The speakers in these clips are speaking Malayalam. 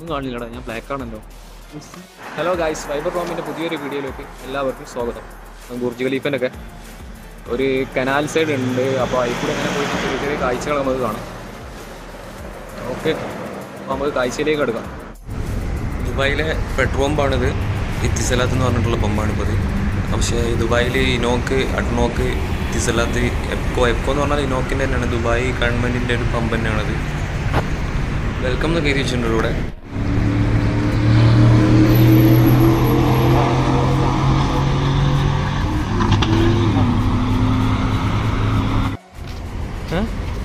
കാണില്ലടാ ഞാൻ ബ്ലാക്ക് ആണല്ലോ ഹലോ ഗായ്സ് ഫൈബർ റോമിൻ്റെ പുതിയൊരു വീഡിയോയിലേക്ക് എല്ലാവർക്കും സ്വാഗതം ബുർജ് ഖലീഫിൻ്റെ ഒക്കെ ഒരു കനാൽ സൈഡ് ഉണ്ട് അപ്പോൾ അതിൽ കൂടെ അങ്ങനെ പോയിട്ട് ചെറിയ ചെറിയ കാഴ്ചകൾ നമുക്ക് കാണാം ഓക്കെ അപ്പോൾ നമുക്ക് കാഴ്ചയിലേക്ക് എടുക്കാം ദുബായിലെ പെട്രോൾ പമ്പാണിത് ഇത്തിസലാത്ത് എന്ന് പറഞ്ഞിട്ടുള്ള പമ്പാണിപ്പോൾ ഇത് പക്ഷേ ദുബായിൽ ഇനോക്ക് അഡ്നോക്ക് ഇത്തിസലാത്ത് എപ്കോ എപ്കോ എന്ന് പറഞ്ഞാൽ ഇനോക്കിൻ്റെ തന്നെയാണ് ദുബായ് ഗവൺമെൻറ്റിൻ്റെ ഒരു പമ്പ് തന്നെയാണത് വെൽക്കം എന്ന് കയറി വെച്ചിട്ടുണ്ട് ഇവിടെ ഏ?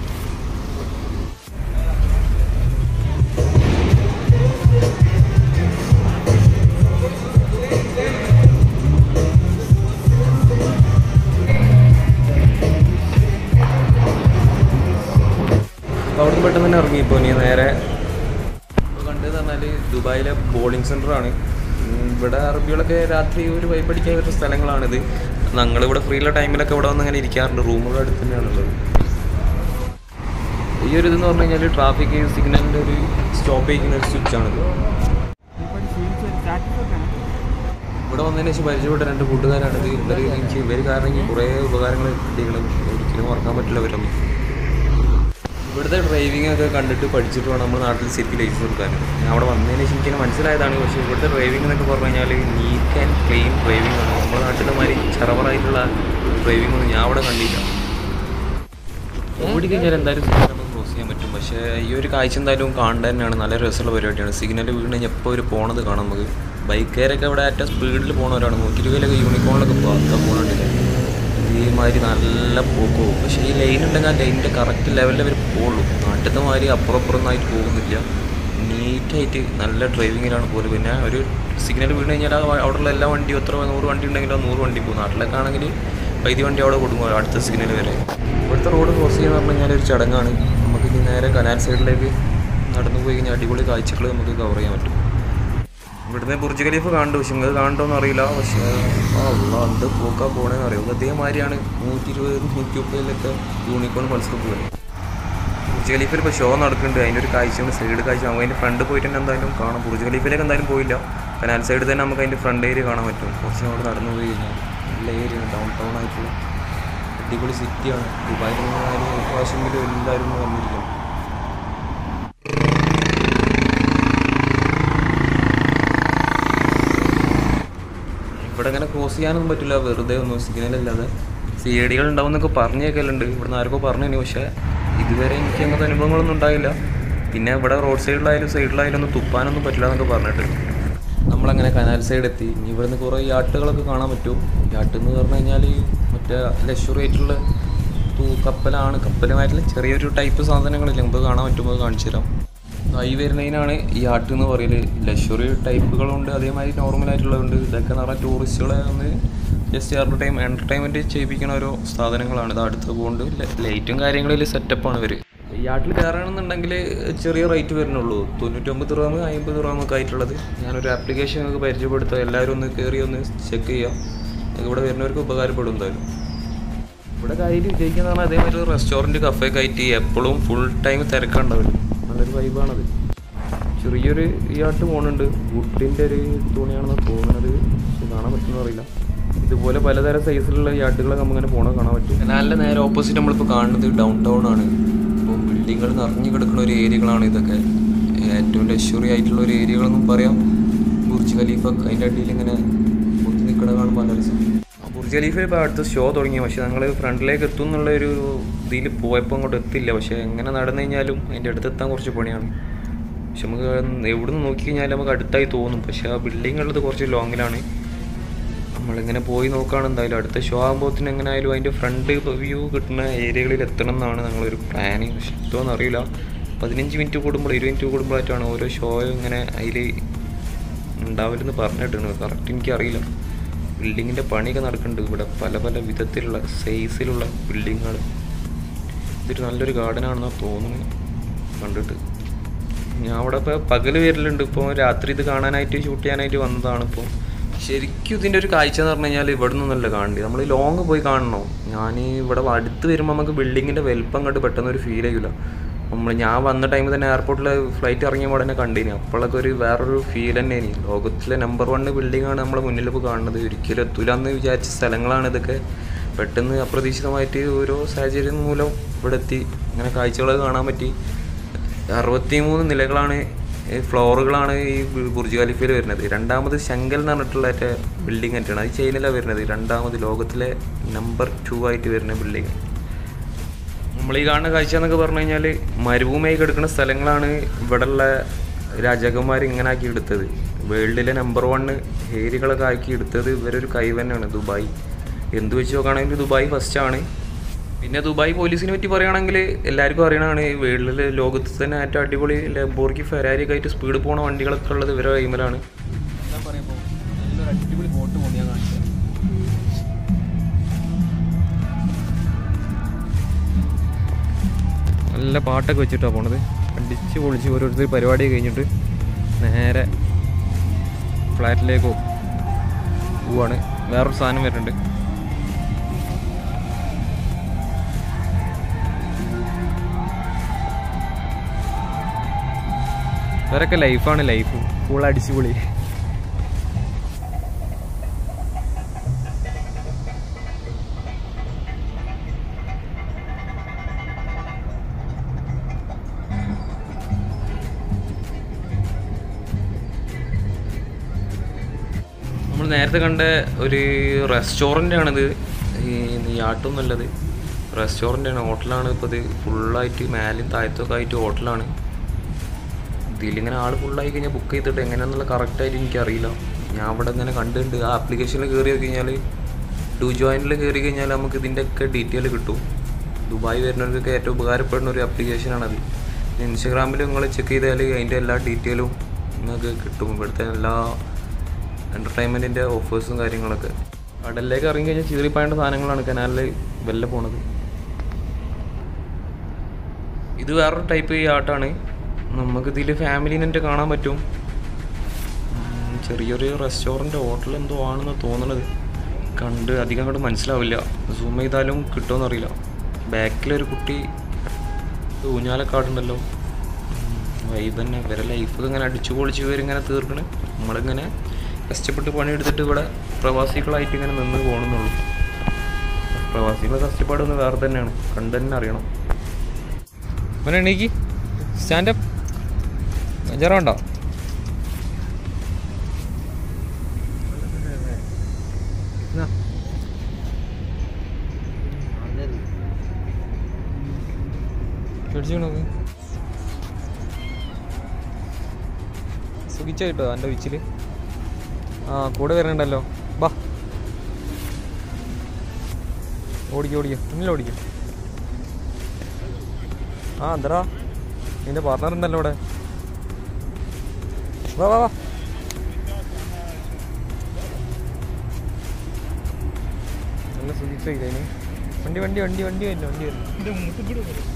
അപ്പോൾ അവിടുന്ന് പെട്ടെന്ന് തന്നെ ഇറങ്ങി ഇപ്പോൾ ഇനി നേരെ ഇപ്പോൾ കണ്ടതെന്ന് പറഞ്ഞാൽ ദുബായിലെ ബോളിംഗ് സെൻ്ററാണ് ഇവിടെ അറബികളൊക്കെ രാത്രി ഒരു വൈപ്പടിക്കാൻ വരുന്ന സ്ഥലങ്ങളാണിത് ഞങ്ങളിവിടെ ഫ്രീ ഉള്ള ടൈമിലൊക്കെ ഇവിടെ വന്ന് അങ്ങനെ ഇരിക്കാറുണ്ട് റൂമുകളുടെ അടുത്ത് തന്നെയാണുള്ളത് ഈ ഒരു ഇതെന്ന് പറഞ്ഞു കഴിഞ്ഞാൽ ട്രാഫിക് സിഗ്നലിൻ്റെ ഒരു സ്റ്റോപ്പ് ചെയ്യുന്ന ഒരു സ്വിച്ചാണിത് ഇവിടെ വന്നതിന് ശേഷം പരിചയപ്പെട്ട രണ്ട് കൂട്ടുകാരാണിത് ഇവർ എനിക്ക് ഇവർ കാരണം എനിക്ക് കുറേ ഉപകാരങ്ങൾ കിട്ടികളും ഒരിക്കലും മറക്കാൻ പറ്റില്ല അവരൊന്നും ഇവിടുത്തെ ഡ്രൈവിംഗ് ഒക്കെ കണ്ടിട്ട് പഠിച്ചിട്ട് വേണം നമ്മുടെ നാട്ടിൽ ശരിക്കും ലൈസൻസ് എടുക്കാൻ ഞാൻ അവിടെ വന്നതിന് ശേഷം എനിക്ക് മനസ്സിലായതാണ് പക്ഷേ ഇവിടുത്തെ ഡ്രൈവിംഗ് എന്നൊക്കെ പറഞ്ഞു കഴിഞ്ഞാൽ നീറ്റ് ആൻഡ് ക്ലീൻ ഡ്രൈവിംഗ് ആണ് നമ്മുടെ നാട്ടിലെ മാതിരി ചറവറായിട്ടുള്ള ഡ്രൈവിംഗ് ഒന്നും ഞാൻ അവിടെ കണ്ടില്ല ഓടി കഴിഞ്ഞാൽ എന്തായാലും സിഗ്നൽ നമുക്ക് ക്രോസ് ചെയ്യാൻ പറ്റും പക്ഷേ ഈ ഒരു കാഴ്ച എന്തായാലും കാണേണ്ട തന്നെയാണ് നല്ല രസമുള്ള പരിപാടിയാണ് സിഗ്നൽ വീണ് കഴിഞ്ഞാൽ എപ്പോൾ ഒരു പോണത് കാണാം നമുക്ക് ബൈക്കുകാരൊക്കെ ഇവിടെ ഏറ്റവും സ്പീഡിൽ പോണവരാണ് നൂറ്റി ഇരുപതിലൊക്കെ യൂണിക്കോണിലൊക്കെ പോകാത്ത പോകണുണ്ടില്ല ഇതേമാതിരി നല്ല പോക്ക് പോകും പക്ഷേ ഈ ലൈൻ ഉണ്ടെങ്കിൽ ആ ലൈനിൻ്റെ കറക്റ്റ് ലെവലിൽ അവർ പോകുള്ളൂ നാട്ടിലത്തെ മാതിരി അപ്പുറം അപ്പുറം ഒന്നായിട്ട് പോകുന്നില്ല നീറ്റായിട്ട് നല്ല ഡ്രൈവിങ്ങിലാണ് പോലും പിന്നെ ഒരു സിഗ്നൽ വീണ് കഴിഞ്ഞാൽ ആ അവിടെയുള്ള എല്ലാ വണ്ടിയും എത്ര നൂറ് വണ്ടി ഉണ്ടെങ്കിലും ആ നൂറ് വണ്ടി പോകും നാട്ടിലൊക്കെ ആണെങ്കിൽ വൈദ്യ വണ്ടി അവിടെ കൊടുക്കും അടുത്ത സിഗ്നൽ വരെ ഇവിടുത്തെ റോഡ് ക്രോസ് ചെയ്യുക പറഞ്ഞു കഴിഞ്ഞാൽ ഒരു ചടങ്ങാണ് നമുക്ക് ഇനി നേരെ കനാൽ സൈഡിലേക്ക് നടന്നു പോയി കഴിഞ്ഞാൽ അടിപൊളി കാഴ്ചകൾ നമുക്ക് കവർ ചെയ്യാൻ പറ്റും ഇവിടുന്ന് ബുർജ് ഖലീഫ് കാണുന്നുണ്ട് പക്ഷെ നിങ്ങൾക്ക് കാണുന്നുണ്ടോന്ന് അറിയില്ല പക്ഷേ അല്ല എന്ത് പോക്കാ പോണേന്ന് അറിയാം അതേമാതിരിയാണ് നൂറ്റി ഇരുപത് നൂറ്റി മുപ്പതിലൊക്കെ യൂണിക്കോൺ മത്സരം പോകുന്നത് ബുർജ് ഖലീഫിൽ ഇപ്പോൾ ഷോ നടക്കുന്നുണ്ട് അതിൻ്റെ ഒരു കാഴ്ചയാണ് സൈഡ് കാഴ്ച നമുക്ക് അതിൻ്റെ ഫ്രണ്ട് പോയിട്ട് തന്നെ എന്തായാലും കാണാം ബുർജ് ഖലീഫിലേക്ക് എന്തായാലും പോയില്ല കനാൽ സൈഡ് തന്നെ നമുക്ക് അതിൻ്റെ ഫ്രണ്ട് ഏരിയ കാണാൻ പറ്റും കുറച്ച് അങ്ങോട്ട് നടന്നു പോയി കഴിഞ്ഞാൽ നല്ല ഏരിയയാണ് ഡൗൺ ടൗൺ ആയിട്ടുള്ള അടിപൊളി സിറ്റിയാണ് ദുബായിൽ നിന്നാലും പ്രാവശ്യമെങ്കിലും എല്ലാവരും ഒന്ന് വന്നിരിക്കണം ഇവിടെ അങ്ങനെ ക്രോസ് ചെയ്യാനൊന്നും പറ്റില്ല വെറുതെ ഒന്നും സിഗ്നലല്ലാതെ സി ഐ ഡികൾ ഉണ്ടാവും എന്നൊക്കെ പറഞ്ഞേക്കലുണ്ട് ഇവിടുന്ന് ആർക്കോ പറഞ്ഞു പക്ഷേ ഇതുവരെ എനിക്ക് അങ്ങനത്തെ അനുഭവങ്ങളൊന്നും ഉണ്ടായില്ല പിന്നെ ഇവിടെ റോഡ് സൈഡിലായാലും സൈഡിലായാലും ഒന്നും തുപ്പാനൊന്നും പറ്റില്ല എന്നൊക്കെ പറഞ്ഞിട്ട് നമ്മളങ്ങനെ കനാൽ സൈഡ് എത്തി ഇനി ഇവിടുന്ന് കുറേ യാട്ടുകളൊക്കെ കാണാൻ പറ്റും യാട്ട് എന്ന് പറഞ്ഞു കഴിഞ്ഞാൽ മറ്റേ ലക്ഷറി ആയിട്ടുള്ള തൂ കപ്പലാണ് കപ്പലുമായിട്ടുള്ള ചെറിയൊരു ടൈപ്പ് സാധനങ്ങളില്ല നമുക്ക് കാണാൻ പറ്റുമ്പോൾ കാണിച്ചു തരാം ഈ വരുന്നതിനാണ് ഈ ആട്ട് എന്ന് പറയല് ലക്ഷറി ടൈപ്പുകളുണ്ട് അതേമാതിരി നോർമൽ ആയിട്ടുള്ളതുണ്ട് ഇതൊക്കെ എന്ന് പറഞ്ഞാൽ ടൂറിസ്റ്റുകളെ ഒന്ന് ജസ്റ്റ് അവരുടെ ടൈം എൻ്റർടൈൻമെൻറ്റ് ചെയ്യിപ്പിക്കുന്ന ഓരോ സാധനങ്ങളാണ് ഇത് അടുത്ത് പോകുകൊണ്ട് ലൈറ്റും കാര്യങ്ങളിൽ സെറ്റപ്പാണ് ഇവർ ഈ ആട്ടിൽ കയറണമെന്നുണ്ടെങ്കിൽ ചെറിയ റേറ്റ് വരുന്നുള്ളൂ തൊണ്ണൂറ്റൊമ്പത് റാം അമ്പത് റാമൊക്കെ ആയിട്ടുള്ളത് ഞാനൊരു ആപ്ലിക്കേഷൻ നിങ്ങൾക്ക് പരിചയപ്പെടുത്താം എല്ലാവരും ഒന്ന് കയറി ഒന്ന് ചെക്ക് ചെയ്യാം ഇവിടെ വരുന്നവർക്ക് ഉപകാരപ്പെടും എന്തായാലും ഇവിടെ കാര്യം വിജയിക്കുന്ന പറഞ്ഞാൽ അതേമാതിരി ഒരു റെസ്റ്റോറൻറ്റ് കഫേ ആയിട്ട് എപ്പോഴും ഫുൾ ടൈം തിരക്കുണ്ടാവില്ല നല്ലൊരു വൈബാണത് ചെറിയൊരു ഈ ആട്ട് പോകുന്നുണ്ട് വുഡിൻ്റെ ഒരു തുണിയാണെന്ന് തോന്നുന്നത് പക്ഷെ കാണാൻ പറ്റുമെന്ന് അറിയില്ല ഇതുപോലെ പലതരം സൈസിലുള്ള ഈ ആട്ടുകളൊക്കെ നമുക്കിങ്ങനെ പോകണം കാണാൻ പറ്റും കനാലിൻ്റെ നേരെ ഓപ്പോസിറ്റ് നമ്മളിപ്പോൾ കാണുന്നത് ഡൗൺ ടൗൺ ആണ് ഇപ്പോൾ ബിൽഡിങ്ങുകൾ നിറഞ്ഞു കിടക്കുന്ന ഒരു ഏരിയകളാണ് ഇതൊക്കെ ഏറ്റവും ലക്ഷറി ആയിട്ടുള്ള ഒരു ഏരിയകളെന്നും പറയാം ബുർജ് ഖലീഫ അതിൻ്റെ അടിയിൽ ഇങ്ങനെ കുത്തി നിൽക്കണ കാണുമ്പോൾ നല്ല രസം ബുർജ് ഖലീഫ ഇപ്പോൾ അടുത്ത ഷോ തുടങ്ങി പക്ഷേ ഞങ്ങൾ ഫ്രണ്ടിലേക്ക് എത്തും എന്നുള്ള ഒരു ഇതിൽ പോയപ്പോൾ അങ്ങോട്ട് എത്തില്ല പക്ഷേ എങ്ങനെ നടന്നു കഴിഞ്ഞാലും അതിൻ്റെ അടുത്ത് എത്താൻ കുറച്ച് പണിയാണ് പക്ഷെ നമുക്ക് എവിടെ നിന്ന് നോക്കി കഴിഞ്ഞാലും നമുക്ക് അടുത്തായി തോന്നും പക്ഷേ ആ ബിൽഡിംഗ് ഉള്ളത് കുറച്ച് ലോങ്ങിലാണ് നമ്മളിങ്ങനെ പോയി നോക്കുകയാണ് എന്തായാലും അടുത്ത ഷോ ആകുമ്പോഴത്തേന് എങ്ങനെ ആയാലും അതിൻ്റെ ഫ്രണ്ട് വ്യൂ കിട്ടുന്ന ഏരിയകളിൽ എത്തണം എന്നാണ് ഞങ്ങളൊരു പ്ലാന് പക്ഷെ എത്തുമെന്ന് അറിയില്ല പതിനഞ്ച് മിനിറ്റ് കൂടുമ്പോൾ ഇരുപത് മിനിറ്റ് കൂടുമ്പോഴായിട്ടാണ് ഓരോ ഷോ ഇങ്ങനെ അതിൽ ഉണ്ടാവില്ലെന്ന് പറഞ്ഞിട്ടുണ്ട് കറക്റ്റ് എനിക്കറിയില്ല ബിൽഡിങ്ങിൻ്റെ പണിയൊക്കെ നടക്കുന്നുണ്ട് ഇവിടെ പല പല വിധത്തിലുള്ള സൈസിലുള്ള ബിൽഡിങ്ങുകൾ ഇതൊരു നല്ലൊരു ഗാർഡനാണെന്നാണ് തോന്നുന്നു കണ്ടിട്ട് ഞാൻ അവിടെ ഇപ്പോൾ പകൽ വരലുണ്ട് ഇപ്പോൾ രാത്രി ഇത് കാണാനായിട്ട് ഷൂട്ട് ചെയ്യാനായിട്ട് വന്നതാണ് ഇപ്പോൾ ശരിക്കും ഇതിൻ്റെ ഒരു കാഴ്ച എന്ന് പറഞ്ഞു കഴിഞ്ഞാൽ ഇവിടെ നിന്നല്ല കാണേണ്ടത് നമ്മൾ ലോങ് പോയി കാണണോ ഞാൻ ഇവിടെ അടുത്ത് വരുമ്പോൾ നമുക്ക് ബിൽഡിങ്ങിൻ്റെ വലിപ്പം കണ്ട് പെട്ടെന്ന് ഒരു ഫീൽ ചെയ്യില്ല നമ്മൾ ഞാൻ വന്ന ടൈമിൽ തന്നെ എയർപോർട്ടിൽ ഫ്ലൈറ്റ് ഇറങ്ങിയപ്പോൾ തന്നെ കണ്ടിനി അപ്പോഴൊക്കെ ഒരു വേറൊരു ഫീൽ തന്നെയാണ് ലോകത്തിലെ നമ്പർ വൺ ബിൽഡിംഗ് ആണ് നമ്മളെ മുന്നിൽ ഇപ്പോൾ കാണുന്നത് ഒരിക്കലും എത്തൂല എന്ന് വിചാരിച്ച സ്ഥലങ്ങളാണ് ഇതൊക്കെ പെട്ടെന്ന് അപ്രതീക്ഷിതമായിട്ട് ഓരോ സാഹചര്യം മൂലം ഇവിടെ എത്തി ഇങ്ങനെ കാഴ്ചകളൊക്കെ കാണാൻ പറ്റി അറുപത്തി മൂന്ന് നിലകളാണ് ഈ ഫ്ലോറുകളാണ് ഈ ബു- ബുർജ് ഖലീഫയിൽ വരുന്നത് രണ്ടാമത് ശങ്കൽ എന്ന് പറഞ്ഞിട്ടുള്ള മറ്റേ ബിൽഡിംഗ് ആയിട്ടാണ് അത് ചൈനയിലാണ് വരുന്നത് രണ്ടാമത് ലോകത്തിലെ നമ്പർ ടു ആയിട്ട് വരുന്ന ബിൽഡിംഗ് നമ്മൾ ഈ കാണുന്ന കാഴ്ച എന്നൊക്കെ പറഞ്ഞു കഴിഞ്ഞാൽ മരുഭൂമിയായി കിടക്കുന്ന സ്ഥലങ്ങളാണ് ഇവിടെയുള്ള രാജാക്കന്മാർ ഇങ്ങനെ ആക്കി എടുത്തത് വേൾഡിലെ നമ്പർ വൺ ഏരിയകളൊക്കെ ആക്കി എടുത്തത് ഇവരൊരു കൈവന്നാണ് ദുബായ് എന്ത് വെച്ച് നോക്കുകയാണെങ്കിൽ ദുബായ് ഫസ്റ്റ് ആണ് പിന്നെ ദുബായ് പോലീസിനെ പറ്റി പറയുകയാണെങ്കിൽ എല്ലാവർക്കും അറിയണതാണ് വേൾഡിൽ ലോകത്ത് തന്നെ ഏറ്റവും അടിപൊളി ലംബോർഗി ഫെരാരി ഒക്കെ ആയിട്ട് സ്പീഡ് പോണ വണ്ടികളൊക്കെ ഉള്ളത് ഇവരെ കൈമലാണ് എന്താ പറയുമ്പോൾ നല്ലൊരു അടിപൊളി ബോട്ട് പോകുന്നു ഞാൻ കാണിച്ചത് നല്ല പാട്ടൊക്കെ വെച്ചിട്ടാണ് പോണത് അടിച്ച് പൊളിച്ച് ഓരോരുത്തർ പരിപാടി കഴിഞ്ഞിട്ട് നേരെ ഫ്ലാറ്റിലേക്ക് പോവാണ് വേറൊരു സാധനം വരുന്നുണ്ട് ഇവരൊക്കെ ലൈഫാണ് ലൈഫ് ഫുൾ അടിച്ചു പൊളി നമ്മൾ നേരത്തെ കണ്ട ഒരു റെസ്റ്റോറൻ്റ് ആണിത് ഈ യാട്ടും നല്ലത് റെസ്റ്റോറൻ്റ് ആണ് ഹോട്ടലാണ് ഇപ്പോൾ ഇത് ഫുള്ളായിട്ട് മേലും താഴത്തൊക്കെ ആയിട്ട് ഹോട്ടലാണ് ഇതിലിങ്ങനെ ആൾ ഫുള്ളായി കഴിഞ്ഞാൽ ബുക്ക് ചെയ്തിട്ട് എങ്ങനെയാണെന്നുള്ള കറക്റ്റായിട്ട് എനിക്കറിയില്ല ഞാൻ അവിടെ ഇങ്ങനെ കണ്ടിട്ടുണ്ട് ആ ആപ്ലിക്കേഷനിൽ കയറി കഴിഞ്ഞാൽ ഡു ജോയിനിൽ കയറി കഴിഞ്ഞാൽ നമുക്ക് ഇതിൻ്റെയൊക്കെ ഡീറ്റെയിൽ കിട്ടും ദുബായ് വരുന്നവർക്കൊക്കെ ഏറ്റവും ഉപകാരപ്പെടുന്ന ഒരു ആപ്ലിക്കേഷനാണത് ഇൻസ്റ്റഗ്രാമിൽ നിങ്ങൾ ചെക്ക് ചെയ്താൽ അതിൻ്റെ എല്ലാ ഡീറ്റെയിലും നിങ്ങൾക്ക് കിട്ടും ഇവിടുത്തെ എല്ലാ എൻ്റർടൈൻമെൻറ്റിൻ്റെ ഓഫേഴ്സും കാര്യങ്ങളൊക്കെ കടലിലേക്ക് ഇറങ്ങി കഴിഞ്ഞാൽ ചീറിപ്പായേണ്ട സാധനങ്ങളാണ് കനാലിൽ വെല്ല പോണത് ഇത് വേറൊരു ടൈപ്പ് ആട്ടാണ് നമുക്ക് ഇതിൽ ഫാമിലീനെ കാണാൻ പറ്റും ഉം, ചെറിയൊരു റെസ്റ്റോറൻറ്റ് ഹോട്ടൽ എന്തോ ആണെന്ന് തോന്നണത് കണ്ട് അധികം അങ്ങോട്ട് മനസ്സിലാവില്ല സൂം ചെയ്താലും കിട്ടുമെന്ന് അറിയില്ല ബാക്കിലൊരു കുട്ടി ഊഞ്ഞാലക്കാടുണ്ടല്ലോ വൈബ് തന്നെ ഇവരെ ലൈഫ് ഇങ്ങനെ അടിച്ചു പൊളിച്ച് ഇവരിങ്ങനെ തീർക്കണ് നമ്മളിങ്ങനെ കഷ്ടപ്പെട്ട് പണിയെടുത്തിട്ട് ഇവിടെ പ്രവാസികളായിട്ട് ഇങ്ങനെ നിന്ന് പോകണമെന്നുള്ളൂ പ്രവാസികളെ കഷ്ടപ്പാടൊന്ന് വേറെ തന്നെയാണ് കണ്ടു തന്നെ അറിയണം മോനെ എണീക്ക് സ്റ്റാൻഡപ്പ് ജ്വരമുണ്ടോ എന്നാ? പിടിച്ചു നോക്ക് സുഖിച്ച കിട്ടോ എൻ്റെ വിച്ചില് ആ കൂടെ വരുന്നുണ്ടല്ലോ ബാ ഓടിക്കോ ഓടിക്കോ മുന്നിൽ ഓടിക്കോ ആ എന്താടാ നിന്റെ പാർട്ണർ ഉണ്ടല്ലോ ഇവിടെ വാ വാ വാ നല്ല സുഖിച്ചില്ല ഇനി വണ്ടി വണ്ടി വണ്ടി വണ്ടി വരുന്നു വണ്ടി വരുന്നു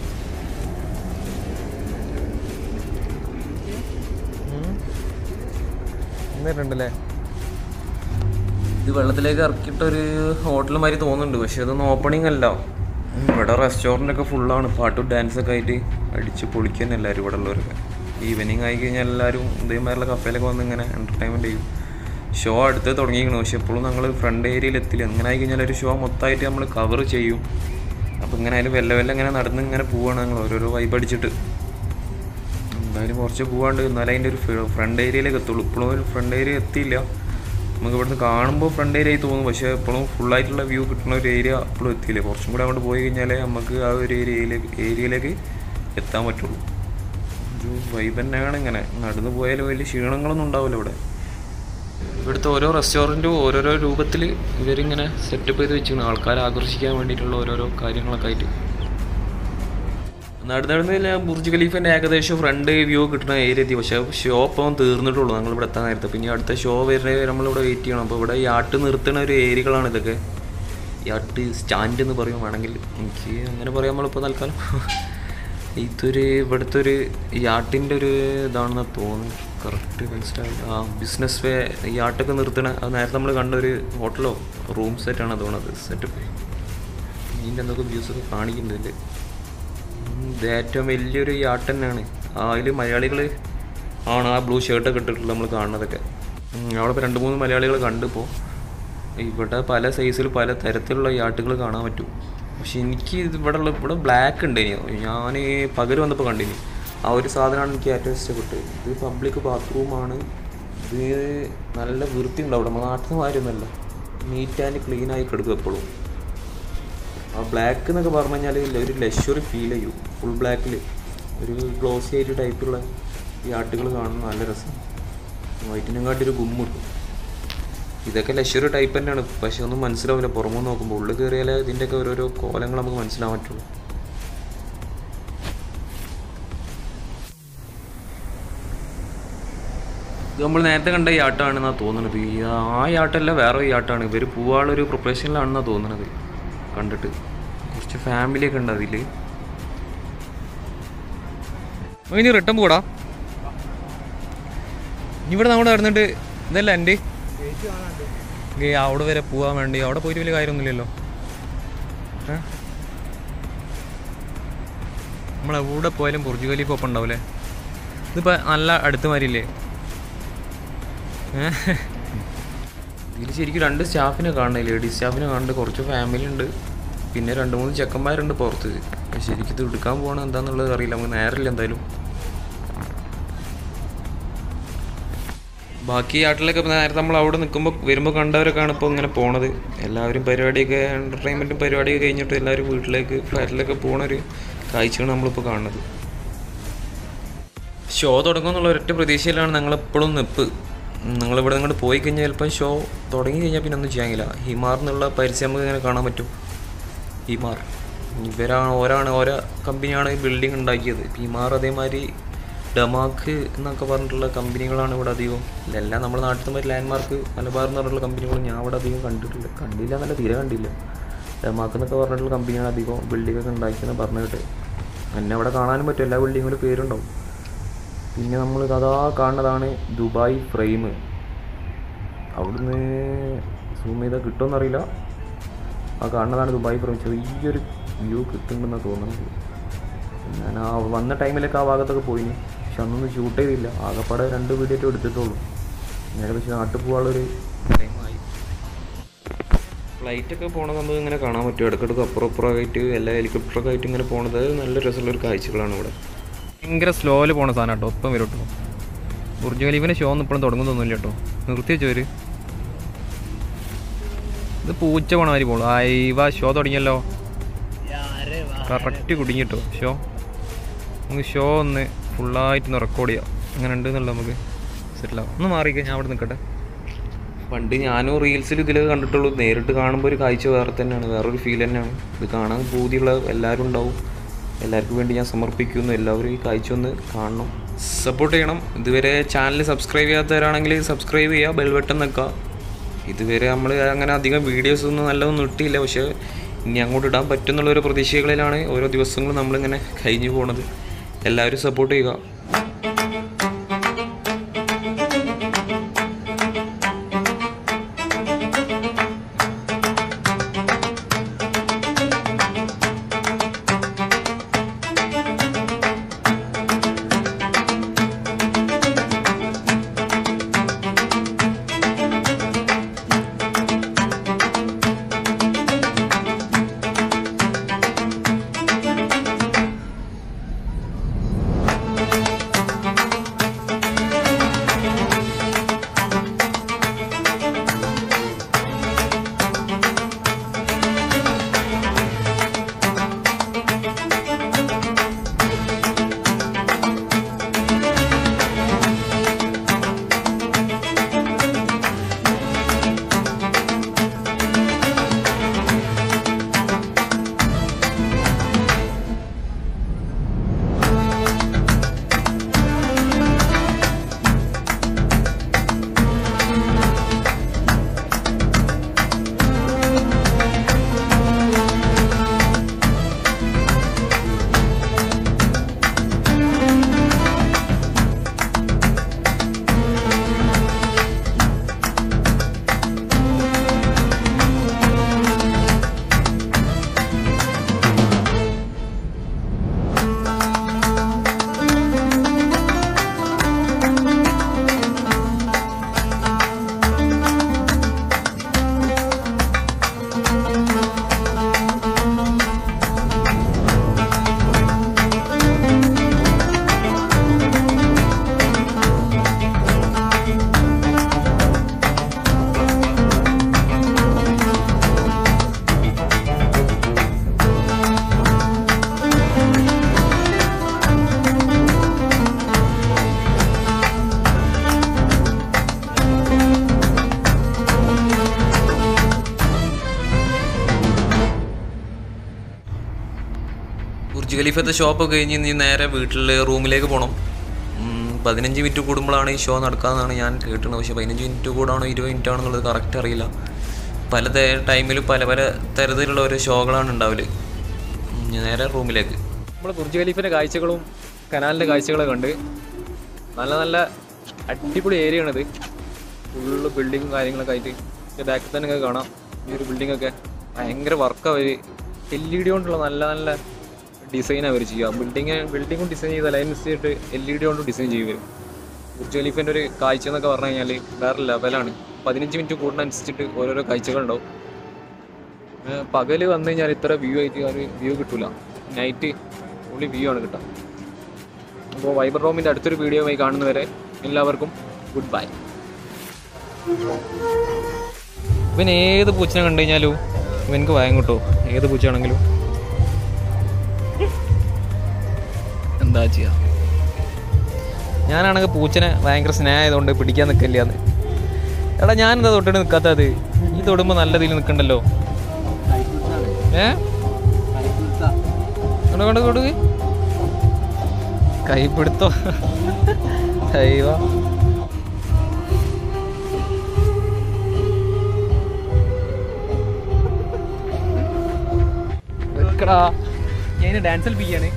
എന്നിട്ടുണ്ടല്ലേ ഇത് വെള്ളത്തിലേക്ക് ഇറക്കിയിട്ട ഒരു ഹോട്ടൽ മാതിരി തോന്നുന്നുണ്ട് പക്ഷെ അതൊന്നും ഓപ്പണിംഗ് അല്ല ഇവിടെ റെസ്റ്റോറൻ്റ് ഒക്കെ ഫുള്ളാണ് പാട്ടും ഡാൻസ് ഒക്കെ ആയിട്ട് അടിച്ച് പൊളിക്കാൻ എല്ലാവരും ഇവിടെ ഉള്ളവരൊക്കെ ഈവനിങ് ആയി കഴിഞ്ഞാൽ എല്ലാവരും ഇതേമാതിരിയുള്ള കഫേലൊക്കെ വന്ന് ഇങ്ങനെ എൻ്റർടൈൻമെൻറ്റ് ചെയ്യും ഷോ അടുത്ത് തുടങ്ങിയിരിക്കണം പക്ഷെ എപ്പോഴും ഞങ്ങൾ ഫ്രണ്ട് ഏരിയയിൽ എത്തില്ല എങ്ങനെ ആയി കഴിഞ്ഞാൽ ഒരു ഷോ മൊത്തമായിട്ട് നമ്മൾ കവർ ചെയ്യും അപ്പോൾ ഇങ്ങനെ ആയാലും വെല്ല വെല്ല ഇങ്ങനെ നടന്ന് ഇങ്ങനെ പോവാണ് ഞങ്ങൾ ഓരോരോ വൈബ് അടിച്ചിട്ട് എന്തായാലും കുറച്ച് പോവാണ്ട് എന്നാലേ അതിൻ്റെ ഒരു ഫ്രണ്ട് ഏരിയയിലേക്ക് എത്തുള്ളൂ ഇപ്പോഴും ഒരു ഫ്രണ്ട് ഏരിയ എത്തിയില്ല നമുക്ക് ഇവിടുന്ന് കാണുമ്പോൾ ഫ്രണ്ട് ഏരിയ ആയി തോന്നും പക്ഷേ എപ്പോഴും ഫുള്ളായിട്ടുള്ള വ്യൂ കിട്ടുന്ന ഒരു ഏരിയ ഇപ്പോഴും എത്തിയില്ല കുറച്ചും കൂടെ അങ്ങോട്ട് പോയി കഴിഞ്ഞാലേ നമുക്ക് ആ ഒരു ഏരിയയിലേക്ക് ഏരിയയിലേക്ക് എത്താൻ പറ്റുള്ളൂ ഒരു വൈബ് തന്നെയാണ് ഇങ്ങനെ നടന്നു പോയാലും വലിയ ക്ഷീണങ്ങളൊന്നും ഉണ്ടാവില്ല ഇവിടെ ഇവിടുത്തെ ഓരോ റെസ്റ്റോറൻറ്റും ഓരോരോ രൂപത്തിൽ ഇവരിങ്ങനെ സെറ്റപ്പ് ചെയ്ത് വെച്ചിരിക്കണം ആൾക്കാരെ ആകർഷിക്കാൻ വേണ്ടിയിട്ടുള്ള ഓരോരോ കാര്യങ്ങളൊക്കെ ആയിട്ട് നടന്നിരുന്നില്ല ബുർജ് ഖലീഫിൻ്റെ ഏകദേശം ഫ്രണ്ട് വ്യൂ കിട്ടുന്ന ഏരിയ എത്തി പക്ഷേ ഷോ അപ്പം തീർന്നിട്ടുള്ളൂ ഞങ്ങൾ ഇവിടെ എത്താൻ നേരത്തെ പിന്നെ അടുത്ത ഷോ വരുന്നത് നമ്മളിവിടെ വെയിറ്റ് ചെയ്യണം അപ്പോൾ ഇവിടെ യാട്ട് നിർത്തുന്ന ഒരു ഏരിയകളാണ് ഇതൊക്കെ യാട്ട് സ്റ്റാൻഡ് എന്ന് പറയും വേണമെങ്കിൽ എനിക്ക് അങ്ങനെ പറയാം നമ്മളിപ്പോൾ തൽക്കാലം ഇതൊരു ഇവിടുത്തെ ഒരു യാട്ടിൻ്റെ ഒരു ഇതാണെന്ന് തോന്നുന്നു കറക്റ്റ് മനസ്സിലാവില്ല ആ ബിസിനസ് വേ യാട്ടൊക്കെ നിർത്തണ അത് നേരത്തെ നമ്മൾ കണ്ട ഒരു ഹോട്ടലോ റൂം സെറ്റാണ് തോന്നുന്നത് സെറ്റപ്പ് ഇതിൻ്റെ എന്തൊക്കെ വ്യൂസൊക്കെ കാണിക്കുന്നുണ്ട് ഇതിൽ ഉം, ഇത് ഏറ്റവും വലിയൊരു യാട്ട് തന്നെയാണ് അതിൽ മലയാളികൾ ആണ് ആ ബ്ലൂ ഷർട്ടൊക്കെ ഇട്ടിട്ടുള്ളത് നമ്മൾ കാണുന്നതൊക്കെ ഉം, അവിടെ ഇപ്പോൾ രണ്ട് മൂന്ന് മലയാളികൾ കണ്ടിപ്പോൾ ഇവിടെ പല സൈസിൽ പല തരത്തിലുള്ള യാട്ടുകൾ കാണാൻ പറ്റും പക്ഷെ എനിക്ക് ഇത് ഇവിടെ ഉള്ള ഇവിടെ ബ്ലാക്ക് ഉണ്ട് ഞാൻ പകൽ വന്നപ്പോൾ കണ്ടിനി ആ ഒരു സാധനമാണ് എനിക്ക് ഏറ്റവും ഇഷ്ടപ്പെട്ടത് ഇത് പബ്ലിക് ബാത്റൂമാണ് ഇത് നല്ല വൃത്തി ഉണ്ടാവും നമ്മുടെ നാട്ടിൽ നിന്ന് മാറിയൊന്നുമല്ല നീറ്റ് ആൻഡ് ക്ലീൻ ആയി കിടക്കും എപ്പോഴും ആ ബ്ലാക്ക് എന്നൊക്കെ പറഞ്ഞു കഴിഞ്ഞാൽ ഒരു ലക്ഷറി ഫീൽ ചെയ്യും ഫുൾ ബ്ലാക്കിൽ ഒരു ഗ്ലോസി ആയിട്ട് ടൈപ്പുള്ള ഈ ആട്ടുകൾ കാണുന്ന നല്ല രസം വൈറ്റിനും കാട്ടി ഒരു ഗുമ്മ് കിട്ടും ഇതൊക്കെ ലക്ഷറി ടൈപ്പ് തന്നെയാണ് പക്ഷെ ഒന്നും മനസ്സിലാവില്ല പുറമെ നോക്കുമ്പോൾ ഉള്ളിൽ കയറിയാലേ ഇതിൻ്റെയൊക്കെ ഓരോരോ കോലങ്ങൾ നമുക്ക് മനസ്സിലാൻ പറ്റുള്ളൂ ഇത് നമ്മൾ നേരത്തെ കണ്ട ഈ ആട്ടാണെന്നാണ് തോന്നുന്നത് ഈ ആ യാട്ടല്ല വേറെ ഈ ആട്ടാണ് ഇവർ പോവാളൊരു പ്രൊഫഷണലാണെന്നാണ് തോന്നുന്നത് കണ്ടിട്ട് കുറച്ച് ഫാമിലിയൊക്കെ ഉണ്ട് അതിൽ ഇനി റിട്ടേൺ പോടാ ഇവിടെ നമ്മുടെ നടന്നിട്ട് ഇതല്ല എൻ്റെ ഏ അവിടെ വരെ പോകാൻ വേണ്ടി അവിടെ പോയിട്ട് വലിയ കാര്യമൊന്നുമില്ലല്ലോ ഏ നമ്മളെവിടെ പോയാലും ബുർജ് ഖലീഫ ഒപ്പം ഉണ്ടാവില്ലേ ഇതിപ്പോൾ നല്ല അടുത്ത് മാതിരില്ലേ ഏ ഇതിൽ ശരിക്കും രണ്ട് സ്റ്റാഫിനെ കാണുന്നത് ലേഡീസ് സ്റ്റാഫിനെ കാണുന്നുണ്ട് കുറച്ച് ഫാമിലി ഉണ്ട് പിന്നെ രണ്ട് മൂന്ന് ചെക്കന്മാരുണ്ട് പുറത്ത് പക്ഷെ ശരിക്കും ഇത് എടുക്കാൻ പോകണം എന്താണെന്നുള്ളത് അറിയില്ല നമുക്ക് നേരമില്ല എന്തായാലും ബാക്കി ആട്ടിലൊക്കെ ഇപ്പൊ നേരത്തെ നമ്മൾ അവിടെ നിൽക്കുമ്പോൾ വരുമ്പോൾ കണ്ടവരൊക്കെയാണ് ഇപ്പോൾ ഇങ്ങനെ പോണത് എല്ലാവരും പരിപാടിയൊക്കെ എൻ്റർടൈൻമെൻറ്റും പരിപാടിയൊക്കെ കഴിഞ്ഞിട്ട് എല്ലാവരും വീട്ടിലേക്ക് ഫ്ലാറ്റിലൊക്കെ പോണ ഒരു കാഴ്ചയാണ് നമ്മളിപ്പോൾ കാണുന്നത് ഷോ തുടങ്ങുമെന്നുള്ള ഒരൊറ്റ പ്രതീക്ഷയിലാണ് ഞങ്ങളെപ്പോഴും നിപ്പ് നിങ്ങളിവിടെ നിങ്ങോട്ട് പോയി കഴിഞ്ഞാൽ ചിലപ്പോൾ ഷോ തുടങ്ങി കഴിഞ്ഞാൽ പിന്നെ ഒന്നും ചെയ്യാൻ കഴിയില്ല ഹിമാർ എന്നുള്ള പരസ്യം നമുക്ക് ഇങ്ങനെ കാണാൻ പറ്റും ഹിമാർ ഇവരാണ് ഓരാണ് ഓരോ കമ്പനിയാണ് ഈ ബിൽഡിംഗ് ഉണ്ടാക്കിയത് ഹിമാർ അതേമാതിരി ഡമാക്ക് എന്നൊക്കെ പറഞ്ഞിട്ടുള്ള കമ്പനികളാണ് ഇവിടെ അധികം ഇതെല്ലാം നമ്മുടെ നാട്ടിൽ നിന്ന് ഒരു ലാൻഡ്മാർക്ക് മലബാർ എന്ന് പറഞ്ഞിട്ടുള്ള കമ്പനികൾ ഞാൻ ഇവിടെ അധികം കണ്ടിട്ടില്ല കണ്ടില്ല എന്നല്ല തീരെ കണ്ടില്ല ഡമാക്ക് എന്നൊക്കെ പറഞ്ഞിട്ടുള്ള കമ്പനിയാണ് അധികം ബിൽഡിംഗ് ഒക്കെ ഉണ്ടാക്കിയെന്ന് പറഞ്ഞിട്ട് എന്നെ അവിടെ കാണാനും പറ്റും എല്ലാ ബിൽഡിങ്ങിലും പേരുണ്ടാവും പിന്നെ നമ്മൾ അതാ കാണുന്നതാണ് ദുബായ് ഫ്രെയിം അവിടുന്ന് സൂം ചെയ്താൽ കിട്ടുമെന്നറിയില്ല ആ കാണുന്നതാണ് ദുബായ് ഫ്രെയിം ചെറിയൊരു വ്യൂ കിട്ടുന്നുണ്ടെന്നാണ് തോന്നുന്നത് ഞാൻ ആ വന്ന ടൈമിലൊക്കെ ആ ഭാഗത്തൊക്കെ പോയിന് പക്ഷെ അന്നൊന്നും ഷൂട്ട് ചെയ്തില്ല ആകപ്പാടെ രണ്ട് വീഡിയോ ഒക്കെ എടുത്തിട്ടുള്ളൂ നേരെ പക്ഷെ നാട്ടിൽ പോകാനുള്ളൊരു ടൈമായി ഫ്ലൈറ്റൊക്കെ പോണത് നമുക്ക് ഇങ്ങനെ കാണാൻ പറ്റും ഇടയ്ക്കിടയ്ക്ക് അപ്പുറം അപ്പുറമായിട്ട് എല്ലാ ഹെലികോപ്റ്ററൊക്കെ ആയിട്ട് ഇങ്ങനെ പോണത് നല്ല രസമുള്ള ഒരു കാഴ്ചകളാണ് ഇവിടെ ഭയങ്കര സ്ലോയിൽ പോണ സാധനം കേട്ടോ ഒപ്പം വരും കേട്ടോ ബുർജ് ഖലീഫിൻ്റെ ഷോ ഒന്നും ഇപ്പോഴും തുടങ്ങുന്നൊന്നുമില്ല കേട്ടോ നിർത്തി വെച്ചവര് ഇത് പൂച്ച പോണ മാതിരി പോളൂ അയവ ഷോ തുടങ്ങിയല്ലോ കറക്റ്റ് കുടുങ്ങിട്ടോ ഷോ നമുക്ക് ഷോ ഒന്ന് ഫുള്ളായിട്ടൊന്ന് റെക്കോർഡ് ചെയ്യാം അങ്ങനെ ഉണ്ട് എന്നുള്ളത് നമുക്ക് സെറ്റിലാവും ഒന്ന് മാറിക്കേ ഞാൻ അവിടെ നിൽക്കട്ടെ പണ്ട് ഞാനും റീൽസിൽ ഇതിലൊക്കെ കണ്ടിട്ടുള്ളൂ നേരിട്ട് കാണുമ്പോൾ ഒരു കാഴ്ച വേറെ തന്നെയാണ് വേറൊരു ഫീൽ തന്നെയാണ് ഇത് കാണാൻ പൂതിയുള്ള എല്ലാവരും ഉണ്ടാവും എല്ലാവർക്കും വേണ്ടി ഞാൻ സമർപ്പിക്കുന്നു എല്ലാവരും ഈ കാഴ്ച ഒന്ന് കാണണം സപ്പോർട്ട് ചെയ്യണം ഇതുവരെ ചാനൽ സബ്സ്ക്രൈബ് ചെയ്യാത്തവരാണെങ്കിൽ സബ്സ്ക്രൈബ് ചെയ്യുക ബെൽ ബട്ടൺ നിൽക്കുക ഇതുവരെ നമ്മൾ അങ്ങനെ അധികം വീഡിയോസ് ഒന്നും നല്ലതൊന്നും ഇട്ടില്ല പക്ഷേ ഇനി അങ്ങോട്ട് ഇടാൻ പറ്റുന്നുള്ളൊരു പ്രതീക്ഷകളിലാണ് ഓരോ ദിവസങ്ങളും നമ്മളിങ്ങനെ കഴിഞ്ഞു പോണത് എല്ലാവരും സപ്പോർട്ട് ചെയ്യുക ഖലീഫത്തെ ഷോപ്പ് കഴിഞ്ഞ് ഇനി നേരെ വീട്ടിൽ റൂമിലേക്ക് പോകണം ഉം, പതിനഞ്ച് മിനിറ്റ് കൂടുമ്പോഴാണ് ഈ ഷോ നടക്കാമെന്നാണ് ഞാൻ കേട്ടത് പക്ഷേ പതിനഞ്ച് മിനിറ്റ് കൂടാണോ ഇരുപത് മിനിറ്റ് ആണോ എന്നുള്ളത് കറക്റ്റ് അറിയില്ല പല ടൈമിൽ പല പല തരത്തിലുള്ള ഓരോ ഷോകളാണ് ഉണ്ടാവല് ഉം, ഇനി നേരെ റൂമിലേക്ക് നമ്മൾ ബുർജ് ഖലീഫിൻ്റെ കാഴ്ചകളും കനാലിൻ്റെ കാഴ്ചകളൊക്കെ കണ്ട് നല്ല നല്ല അടിപൊളി ഏരിയ ആണിത് ഫുള്ള് ബിൽഡിങ്ങും കാര്യങ്ങളൊക്കെ ആയിട്ട് ഇതിൻ്റെ ബാക്കിൽ തന്നെ ഒക്കെ കാണാം ഈ ഒരു ബിൽഡിംഗ് ഒക്കെ ഭയങ്കര വർക്ക് അവർ എൽ ഇ ഡി കൊണ്ടുള്ള നല്ല നല്ല ഡിസൈൻ അവർ ചെയ്യുക ബിൽഡിങ് ബിൽഡിങ്ങും ഡിസൈൻ ചെയ്ത് അതിനനുസരിച്ചിട്ട് എൽ ഇ ഡി കൊണ്ടും ഡിസൈൻ ചെയ്യും വരും ബുർജ് ഖലീഫിൻ്റെ ഒരു കാഴ്ച എന്നൊക്കെ പറഞ്ഞു കഴിഞ്ഞാൽ വേറെ ലെവലാണ് പതിനഞ്ച് മിനിറ്റ് കൂടുന്നതനുസരിച്ചിട്ട് ഓരോരോ കാഴ്ചകളുണ്ടാവും ഏഹ് പകല് വന്നു കഴിഞ്ഞാൽ ഇത്ര വ്യൂ ആയിട്ട് ഒരു വ്യൂ കിട്ടൂല നൈറ്റ് ഉള്ളി വ്യൂ ആണ് കിട്ടുക അപ്പോൾ വൈബർ റോമിൻ്റെ അടുത്തൊരു വീഡിയോയുമായി കാണുന്നവരെ എല്ലാവർക്കും ഗുഡ് ബൈ ഇവൻ ഏത് പൂച്ചനെ കണ്ടു കഴിഞ്ഞാലും ഇവനക്ക് ഭയം കിട്ടുമോ ഏത് പൂച്ചയാണെങ്കിലും എന്താ ചെയ്യാ ഞാനാണെങ്കിൽ പൂച്ചനെ ഭയങ്കര സ്നേഹമായതുകൊണ്ട് പിടിക്കാൻ നിൽക്കില്ല എന്ന് എടാ ഞാൻ എന്താ തൊട്ടിട്ട് നിൽക്കാത്തത് ഈ തൊടുമ്പോൾ നല്ല രീതിയിൽ നിൽക്കണ്ടല്ലോ ഏ കൊണ്ട് കൊണ്ട് കൊടുക്ക് കൈപ്പിടുത്തോ അയ്യോ വെക്കടാ ഞാൻ ഡാൻസ് കളിപ്പിക്കാണ്